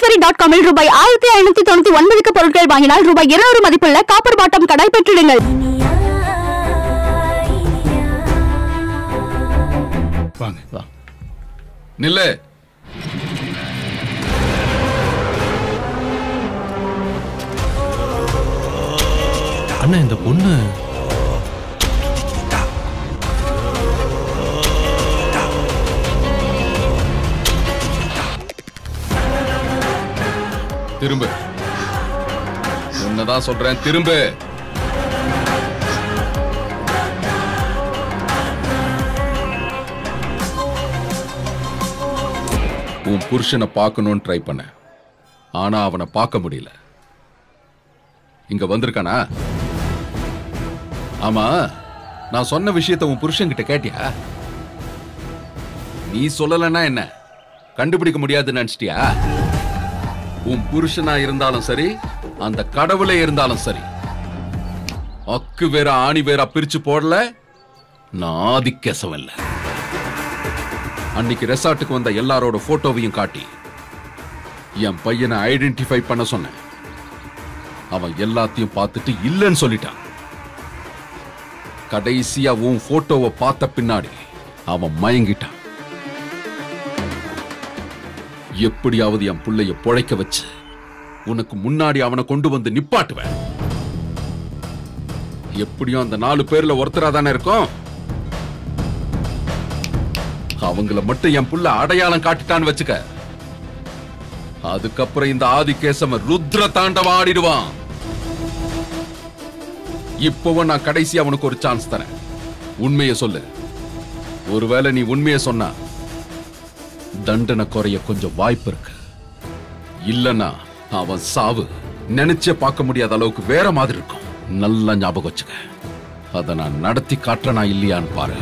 சரி டாட் காமில் ரூபாய் ஆயிரத்தி ஐநூத்தி தொண்ணூத்தி ஒன்பதுக்கு பொருட்கள் வாங்கினால் ரூபாய் இருநூறு மதிப்புள்ள காப்பர் பாட்டம் கடாய் பெற்றிடுங்கள் வாங்க வா நில்லு அண்ணா இந்த பொண்ணு திரும்ப உன்னதான் சொல்றேன் திரும்ப உன் புருஷனை பார்க்கணும்னு ட்ரை பண்ண ஆனா அவனை பார்க்க முடியல இங்க வந்திருக்கானா ஆமா நான் சொன்ன விஷயத்த உன் புருஷன்கிட்ட கேட்டியா நீ சொல்லலைன்னா என்ன கண்டுபிடிக்க முடியாதுன்னு நினைச்சிட்டியா உன் புருஷனா இருந்தாலும் சரி அந்த கடவுளே இருந்தாலும் சரி அக்கு வேற ஆணி வேற பிரிச்சு போடல நான் ஆதிக்கேசம் இல்ல அன்னைக்கு ரெசார்ட்டுக்கு வந்த எல்லாரோட போட்டோவையும் காட்டி என் பையனை ஐடென்டிஃபை பண்ண சொன்னேன் அவன் எல்லாத்தையும் பார்த்துட்டு இல்லைன்னு சொல்லிட்டான் கடைசியா உன் போட்டோவை பார்த்த பின்னாடி அவன் மயங்கிட்டான் எப்படியாவது என் புள்ளைய பொழைக்க வச்சு உனக்கு முன்னாடி அவனை கொண்டு வந்து நிப்பாட்டுவேன் எப்படியும் அந்த நாலு பேர்ல ஒருத்தரா தானே இருக்கும் அவங்கள மட்டும் என் புள்ள அடையாளம் காட்டிட்டான்னு வச்சுக்க அதுக்கப்புறம் இந்த ஆதிகேசவன் ருத்ர தாண்டவம் ஆடிடுவான் இப்பவும் நான் கடைசி அவனுக்கு ஒரு சான்ஸ் தரேன் உண்மையை சொல்லு ஒருவேளை நீ உண்மையை சொன்னா தண்டனை குறைய கொஞ்சம் வாய்ப்பு இருக்கு இல்லனா அவன் சாவு நினைச்சே பார்க்க முடியாத அளவுக்கு வேற மாதிரி இருக்கும் நல்லா ஞாபகம் வச்சுக்க அதை நான் நடத்தி காட்டுறனா இல்லையான்னு பாரு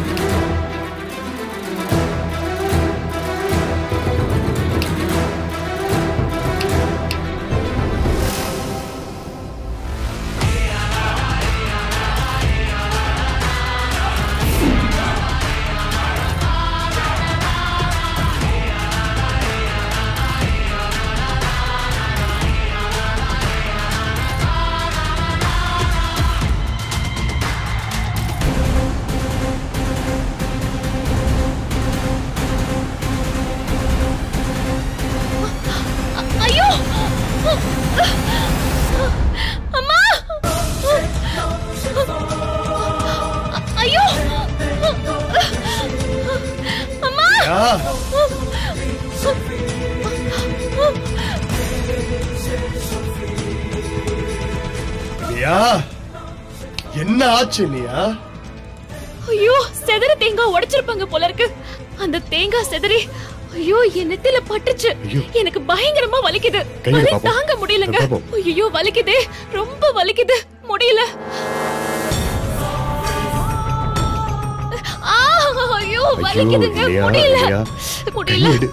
ஐயோ அம்மா ஐயோ அம்மா நியா என்ன ஆச்சு நியா ஐயோ செதற தேங்காய் உடைச்சிருப்பாங்க போல இருக்கு அந்த தேங்காய் செதறி ஐயோ என் நெத்தில பட்டுச்சு ஐயோ. எனக்கு பயங்கரமா வலிக்குது கையில வலி பாப்போம். தாங்க முடியலங்க பாப்போம். ஐயோ வலிக்குதே ரொம்ப வலிக்குது முடியல ஆ, ஐயோ வலிக்குதுங்க நியா, முடியல நியா. முடியல கையெடு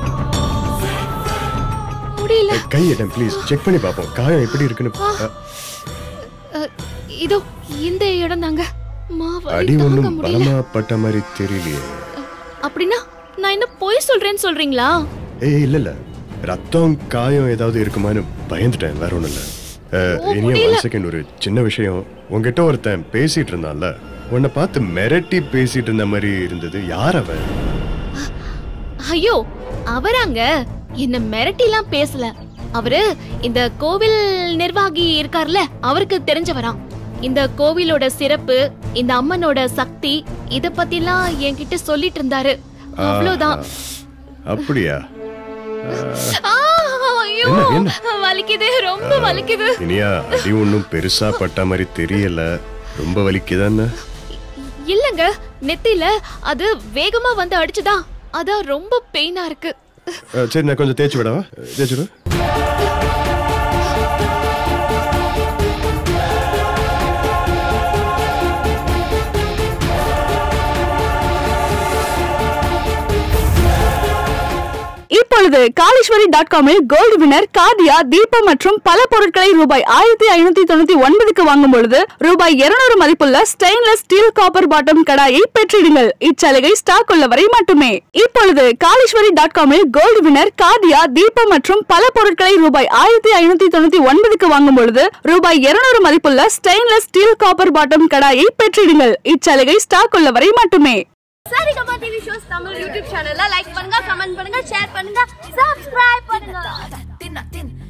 முடியல கையிடம் ப்ளீஸ் செக் பண்ணி பாப்போம் காயம் எப்படி இருக்குன்னு அ, அ, இதோ இந்த இடம் தாங்க மா அடி வலி தாங்க ஒண்ணும் முடியல பலமா பட்ட மாதிரி தெரியலையே அப்படின்னா நான் என்ன பொய் சொல்றேன்னு சொல்றீங்களா ஏய் இல்ல இல்ல ரத்தம் காயம் ஏதாவது இருக்குமான்னு பயந்துட்டேன் வேற ஒண்ணும் இல்ல அஹ், ஓ, இனியா முடியல. ஒன் செகண்ட் ஒரு சின்ன விஷயம் உன்கிட்ட ஒருத்தன் பேசிட்டு இருந்தான்ல உன்னை பார்த்து மிரட்டி பேசிட்டு இருந்த மாதிரி இருந்தது யார் அவன் ஐயோ அவராங்க என்ன மிரட்டிலாம் பேசல அவரு இந்த கோவில் நிர்வாகி இருக்கார்ல அவருக்கு தெரிஞ்சவராம் இந்த கோவிலோட சிறப்பு இந்த அம்மனோட சக்தி இத பத்திலாம் என்கிட்ட சொல்லிட்டு இருந்தாரு அவ்வளவுதான் அப்படியா ஆ, ஐயோ என்ன, என்ன? வலிக்குது ரொம்ப வலிக்குது இனியா அடி ஒன்றும் பெருசா பட்ட மாதிரி தெரியல ரொம்ப வலிக்குதானே இல்லங்க நெத்தில அது வேகமா வந்து அடிச்சுதா அதான் ரொம்ப பெயினா இருக்கு அஹ், சரி நான் கொஞ்சம் தேய்ச்சி விடவா தேய்ச்சி விட இப்பொழுது இப்பொழுது காளீஸ்வரி டாட் காமில் கோல்டு வினர் காதியா தீபம் மற்றும் பல பொருட்களை ரூபாய் ஆயிரத்தி ஐநூத்தி தொண்ணூத்தி ஒன்பதுக்கு வாங்கும் பொழுது ரூபாய் இருநூறு மதிப்புள்ள ஸ்டெயின்லெஸ் ஸ்டீல் காப்பர் பாட்டம் கடாயை பெற்றிடுங்கள் இச்சலுகை ஸ்டாக் உள்ளவரை மட்டுமே இப்பொழுது காளீஸ்வரி டாட் காமில் கோல்டு வினர் காதியா தீபம் மற்றும் பல பொருட்களை ரூபாய் ஆயிரத்தி ஐநூத்தி தொண்ணூத்தி ஒன்பதுக்கு வாங்கும் பொழுது ரூபாய் இருநூறு மதிப்புள்ள ஸ்டெயின்லெஸ் ஸ்டீல் காப்பர் பாட்டம் கடாயை பெற்றிடுங்கள் இச்சலுகை ஸ்டாக் உள்ளவரை மட்டுமே Saregama TV shows Tamil YouTube சேனல்ல லைக் பண்ணுங்க கமெண்ட் பண்ணுங்க ஷேர் பண்ணுங்க சப்ஸ்கிரைப் பண்ணுங்க